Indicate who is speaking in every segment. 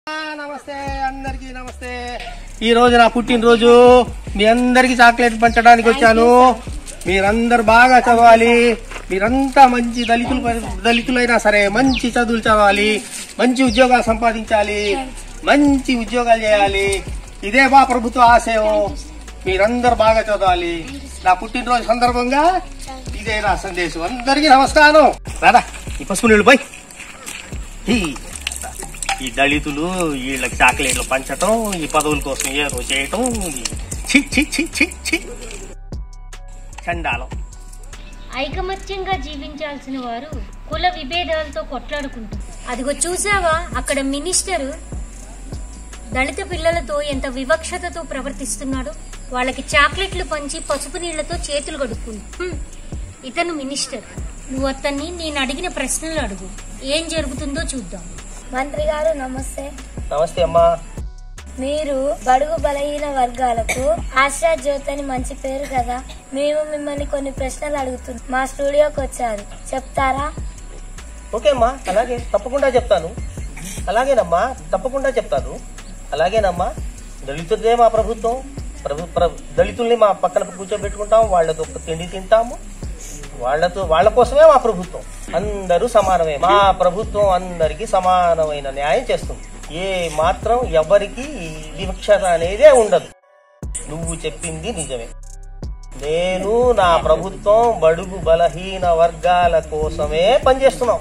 Speaker 1: నమస్తే అందరికి నమస్తే ఈ రోజు నా పుట్టినరోజు మీ అందరికి చాక్లెట్ పంచడానికి వచ్చాను మీరందరు బాగా చదవాలి మీరంతా మంచి దళితులు దళితులైనా సరే మంచి చదువులు చదవాలి మంచి ఉద్యోగాలు సంపాదించాలి మంచి ఉద్యోగాలు చేయాలి ఇదే మా ప్రభుత్వ ఆశయం మీరందరూ బాగా చదవాలి నా పుట్టినరోజు సందర్భంగా ఇదే నా సందేశం అందరికీ నమస్కారం రాదా ఈ పసుపు నీళ్ళు పోయి ఈ ఈ దళితులు వీళ్ళకి చాక్లెట్లు పంచటం ఈ పదవుల కోసం ఏదో చేయటం ఈ చి చి చి చి చి చండాలం
Speaker 2: ఐకమత్యంగా జీవించాల్సిన వారు కుల విభేదాలతో కొట్లాడుకుంటారు అదిగో చూసావా అక్కడ మినిస్టర్ దళిత పిల్లలతో ఎంత వివక్షతతో ప్రవర్తిస్తున్నాడు వాళ్ళకి చాక్లెట్లు పంచి పసుపు నీళ్లతో చేతులు కడుక్కుంది హ్మ్. ఇతను మినిస్టర్ నువ్వు అతన్ని నేను అడిగిన ప్రశ్నలు అడుగు ఏం జరుగుతుందో చూద్దాం
Speaker 3: మంత్రి గారు నమస్తే
Speaker 1: నమస్తే అమ్మా
Speaker 3: మీరు బడుగు బలహీన వర్గాలకు ఆశా జ్యోతి అని మంచి పేరు కదా మేము మిమ్మల్ని కొన్ని ప్రశ్నలు అడుగుతున్నాం మా స్టూడియోకి వచ్చారు చెప్తారా
Speaker 1: ఓకే అమ్మా అలాగే తప్పకుండా చెప్తాను అలాగేనమ్మా తప్పకుండా చెప్తాను అలాగేనమ్మా దళితులదే మా ప్రభుత్వం ప్రభు ప్ర- దళితుల్ని మా పక్కన కూర్చోబెట్టుకుంటాం వాళ్ళతో ఒక తిండి తింటాము వాళ్ళతో వాళ్ళ కోసమే మా ప్రభుత్వం అందరూ సమానమే మా ప్రభుత్వం అందరికీ సమానమైన న్యాయం చేస్తుంది ఏ మాత్రం ఎవరికి వివక్షత అనేదే ఉండదు నువ్వు చెప్పింది నిజమే నేను నా ప్రభుత్వం బడుగు బలహీన వర్గాల కోసమే పనిచేస్తున్నాం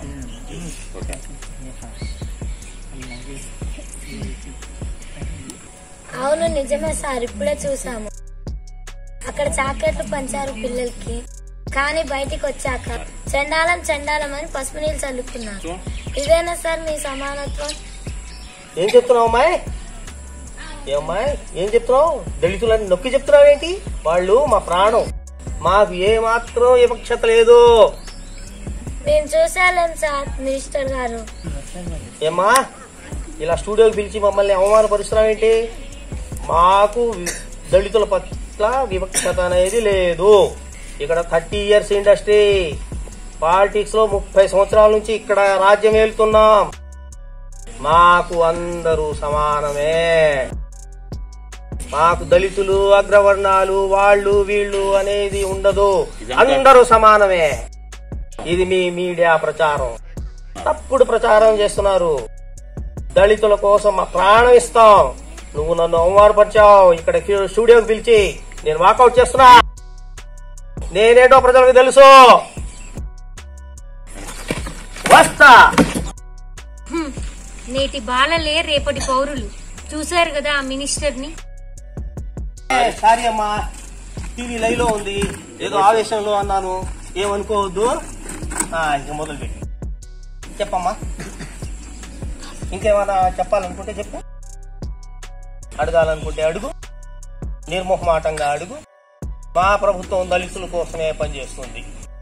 Speaker 3: అవును నిజమే సార్ ఇప్పుడే చూసాము అక్కడ చాక్లెట్లు పంచారు పిల్లలకి కానీ బయటికి వచ్చాక చండాలం చండాలం అని పసుపు నీళ్ళు చల్లుకున్నారు ఇదేనా సార్ మీ సమానత్వం
Speaker 1: ఏం చెప్తున్నావు అమ్మాయి ఏమ్మాయి ఏం చెప్తున్నావు దళితులని నొక్కి చెప్తున్నావు ఏంటి వాళ్ళు మా ప్రాణం మాకు ఏ మాత్రం వివక్షత లేదు
Speaker 3: మేము చూసాలేం సార్ మినిస్టర్ గారు
Speaker 1: ఏమ్మా ఇలా స్టూడియోకి పిలిచి మమ్మల్ని అవమానపరుస్తున్నావు ఏంటి మాకు వి- దళితుల పట్ల వివక్షత అనేది లేదు ఇక్కడ థర్టీ ఇయర్స్ ఇండస్ట్రీ పాలిటిక్స్ లో ముప్పై సంవత్సరాల నుంచి ఇక్కడ రాజ్యం ఏలుతున్నాం మాకు అందరూ సమానమే మాకు దళితులు అగ్రవర్ణాలు వాళ్ళు వీళ్ళు అనేది ఉండదు అందరూ సమానమే ఇది మీ మీడియా ప్రచారం తప్పుడు ప్రచారం చేస్తున్నారు దళితుల కోసం మా ప్రాణం ఇస్తాం నువ్వు నన్ను అవమానపరిచావు ఇక్కడ స్టూడియోకి పిలిచి నేను వాకౌట్ చేస్తున్నా నేనేటో ప్రజలకు తెలుసు వస్తా
Speaker 2: హ్మ్. నేటి బాలలే రేపటి పౌరులు చూశారు కదా ఆ మినిస్టర్ ని
Speaker 1: సారీ అమ్మా టీవీ లైవ్ లో ఉంది ఏదో ఆవేశంలో అన్నాను ఏమనుకోవద్దు ఆ, ఇక మొదలు పెట్టి చెప్పమ్మా ఇంకేమైనా చెప్పాలనుకుంటే చెప్పు అడగాలనుకుంటే అడుగు నిర్మోహమాటంగా అడుగు మా ప్రభుత్వం దళితుల కోసమే పనిచేస్తుంది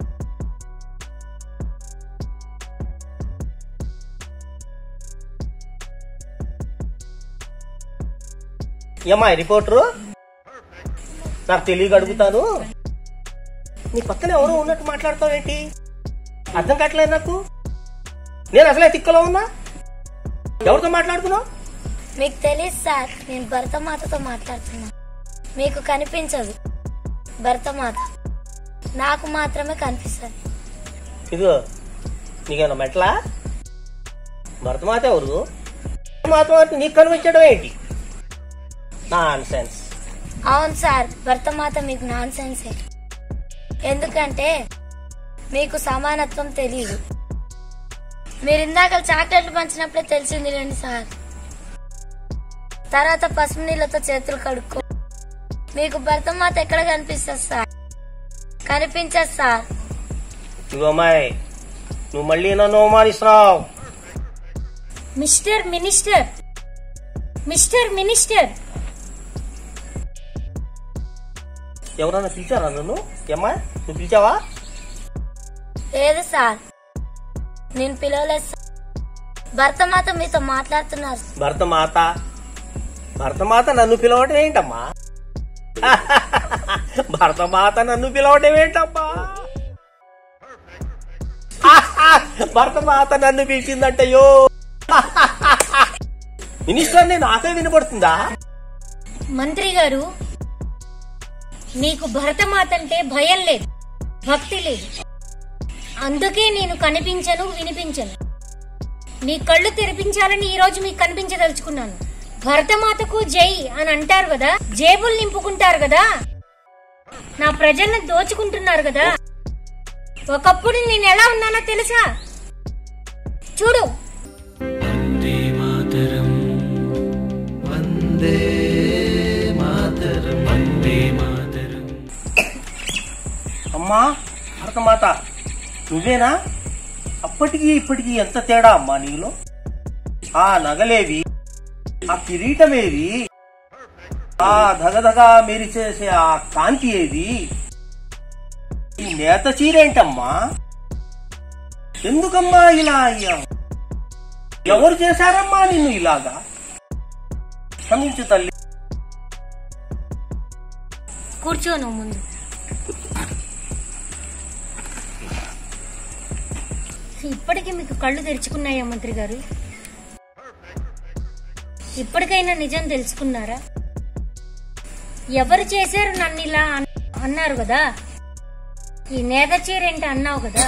Speaker 1: ఏమ్మా రిపోర్టరు నాకు తెలియక అడుగుతాను నీ పక్కన ఎవరో ఉన్నట్టు మాట్లాడతావేంటి అర్థం కావట్లేదు నాకు నేను అసలే తిక్కలో ఉన్నా ఎవరితో మాట్లాడుతున్నావు
Speaker 3: మీకు తెలియదు సార్ నేను భరతమాతతో మాట్లాడుతున్నా మీకు కనిపించదు భరతమాత నాకు మాత్రమే కనిపిస్తుంది
Speaker 1: ఇదిగో నీకేమన్నా మెట్లా భరతమాత ఎవరు మాత నీకు కనిపించడం ఏంటి నాన్ సెన్స్
Speaker 3: అవును సార్ భరతమాత మీకు నాన్ సెన్సే ఎందుకంటే మీకు సమానత్వం తెలియదు మీరు ఇందాక చాక్లెట్లు పంచినప్పుడే తెలిసింది రండి సార్ తర్వాత పసుపు నీళ్ళతో చేతులు కడుక్కో మీకు భరతమాత ఎక్కడ కనిపిస్తుంది సార్ కనిపించదు సార్
Speaker 1: ఇదిగో అమ్మాయి నువ్వు మళ్ళీ నన్ను అవమానిస్తున్నావు
Speaker 2: మిస్టర్ మినిస్టర్ మిస్టర్ మినిస్టర్
Speaker 1: ఎవరన్నా పిలిచారా నన్ను ఏమ్మా నువ్వు పిలిచావా
Speaker 3: లేదు సార్ నేను పిలవలేదు సార్ భరతమాత మీతో మాట్లాడుతున్నారు
Speaker 1: భరతమాత భరతమాత నన్ను పిలవటం ఏంటమ్మా భరతమాత నన్ను పిలవటం ఏంటమ్మా భరతమాత నన్ను పిలిచిందంటయ్యో మినిస్టర్ నాకే వినపడుతుందా
Speaker 2: మంత్రి గారు నీకు భరతమాత అంటే భయం లేదు భక్తి లేదు అందుకే నేను కనిపించను వినిపించను మీ కళ్ళు తెరిపించాలని ఈ రోజు మీకు కనిపించదలుచుకున్నాను భరతమాతకు జై అని అంటారు కదా జేబులు నింపుకుంటారు కదా నా ప్రజల్ని దోచుకుంటున్నారు కదా ఒకప్పుడు నేను ఎలా ఉన్నానో తెలుసా చూడు
Speaker 4: వందే మాతరం వందే మాతరం వందే మాతరం
Speaker 1: అమ్మా భరతమాత నువ్వేనా అప్పటికి ఇప్పటికి ఎంత తేడా అమ్మా నీలో ఆ నగలేవి ఆ కిరీటమేవి ఆ ధగధగా మెరిచేసే ఆ కాంతి ఏది ఈ నేత చీరేంటమ్మా ఎందుకమ్మా ఇలా అయ్యావు ఎవరు చేశారమ్మా నిన్ను ఇలాగా క్షమించు తల్లి
Speaker 2: కూర్చోను ముందు ఇప్పటికీ మీకు కళ్ళు తెరుచుకున్నాయా మంత్రి గారు ఇప్పటికైనా నిజం తెలుసుకున్నారా ఎవరు చేశారు నన్ను ఇలా అన్- అన్నారు కదా ఈ నేత చీరేంటి అన్నావు కదా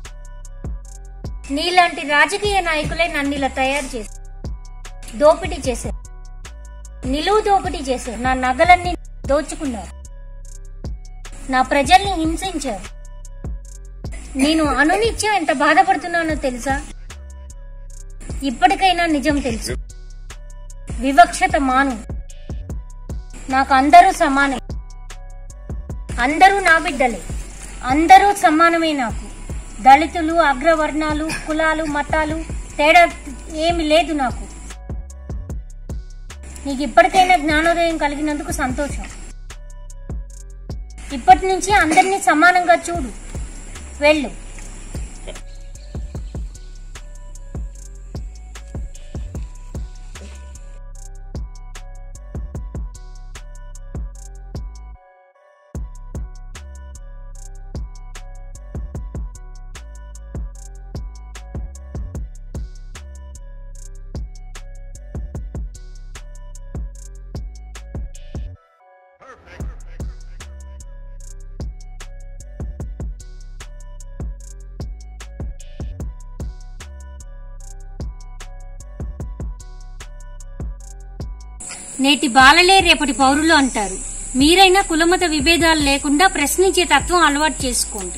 Speaker 2: నీలాంటి రాజకీయ నాయకులే నన్ను ఇలా తయారు చేశారు దోపిడీ చేశారు నిలువు దోపిడీ చేశారు నా నగలన్నీ దోచుకున్నారు నా ప్రజల్ని హింసించారు నేను అనునిత్యం ఎంత బాధపడుతున్నానో తెలుసా ఇప్పటికైనా నిజం తెలుసు వివక్షత మాను నాకు అందరూ సమానం అందరూ నా బిడ్డలే అందరూ సమానమే నాకు దళితులు అగ్రవర్ణాలు కులాలు మతాలు తేడా ఏమి లేదు నాకు నీకు ఇప్పటికైనా జ్ఞానోదయం కలిగినందుకు సంతోషం ఇప్పటి నుంచి అందరినీ సమానంగా చూడు వెళ్ళు నేటి బాలలే రేపటి పౌరులు అంటారు మీరైనా కులమత విభేదాలు లేకుండా ప్రశ్నించే తత్వం అలవాటు చేసుకోండి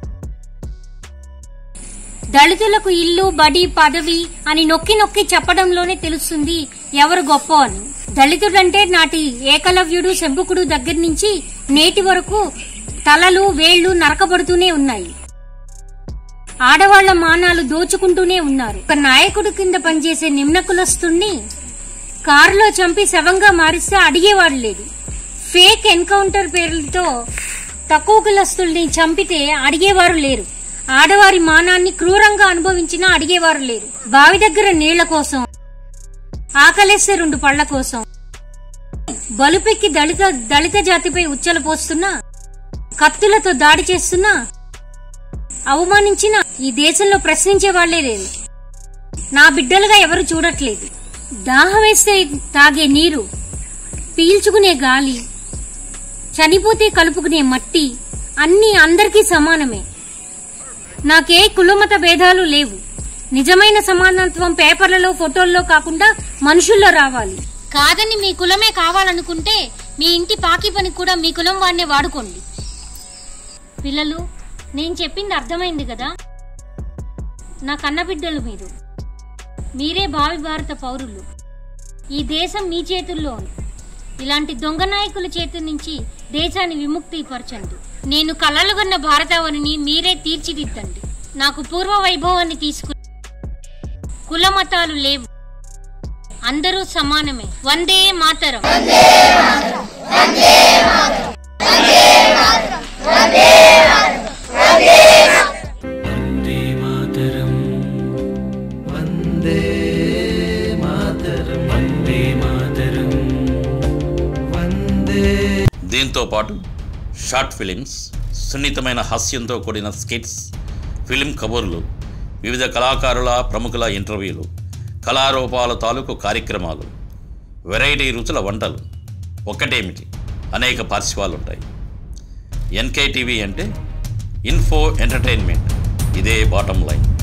Speaker 2: దళితులకు ఇల్లు బడి పదవి అని నొక్కి నొక్కి చెప్పడంలోనే తెలుస్తుంది ఎవరు గొప్ప అని దళితుడంటే నాటి ఏకలవ్యుడు శంభుకుడు దగ్గర నుంచి నేటి వరకు తలలు వేళ్లు నరకబడుతూనే ఉన్నాయి ఆడవాళ్ల మానాలు దోచుకుంటూనే ఉన్నారు ఒక నాయకుడు కింద పనిచేసే నిమ్న కులస్తుణ్ణి కారులో చంపి శవంగా మారిస్తే అడిగేవాడు లేదు ఫేక్ ఎన్కౌంటర్ పేర్లతో తక్కువ కులస్తుల్ని చంపితే అడిగేవారు లేరు ఆడవారి మానాన్ని క్రూరంగా అనుభవించినా అడిగేవారు లేరు బావి దగ్గర నీళ్ల కోసం ఆకలేసే రెండు పళ్ల కోసం బలుపెక్కి దళిత దళిత జాతిపై ఉచ్చలు పోస్తున్నా కత్తులతో దాడి చేస్తున్నా అవమానించిన ఈ దేశంలో ప్రశ్నించే వాళ్లే లేరు నా బిడ్డలుగా ఎవరు చూడట్లేదు దాహం వేస్తే తాగే నీరు పీల్చుకునే గాలి చనిపోతే కలుపుకునే మట్టి అన్నీ అందరికీ సమానమే నాకే కులమత భేదాలు లేవు నిజమైన సమానత్వం పేపర్లలో ఫోటోల్లో కాకుండా మనుషుల్లో రావాలి కాదని మీ కులమే కావాలనుకుంటే మీ ఇంటి పాకి పని కూడా మీ కులం వాడినే వాడుకోండి పిల్లలు నేను చెప్పింది అర్థమైంది కదా నా కన్నబిడ్డలు మీరు మీరే భావి భారత పౌరులు ఈ దేశం మీ చేతుల్లో ఉంది ఇలాంటి దొంగ నాయకుల చేతి నుంచి దేశాన్ని విముక్తి పరచండి నేను కలలుగన్న భారతావనిని మీరే తీర్చిదిద్దండి నాకు పూర్వ వైభవాన్ని తీసుకు కుల మతాలు లేవు అందరూ సమానమే వందే మాతరం
Speaker 4: వందే మాతరం వందే మాతరం వందే మాతరం వందే
Speaker 5: దీంతో పాటు షార్ట్ ఫిలిమ్స్ సున్నితమైన హాస్యంతో కూడిన స్కిట్స్ ఫిలిం కబుర్లు వివిధ కళాకారుల ప్రముఖుల ఇంటర్వ్యూలు కళారూపాల తాలూకు కార్యక్రమాలు వెరైటీ రుచుల వంటలు ఒక్కటేమిటి అనేక పార్శ్వాలు ఉంటాయి ఎన్కే టీవీ అంటే ఇన్ఫో ఎంటర్టైన్మెంట్ ఇదే బాటమ్ లైన్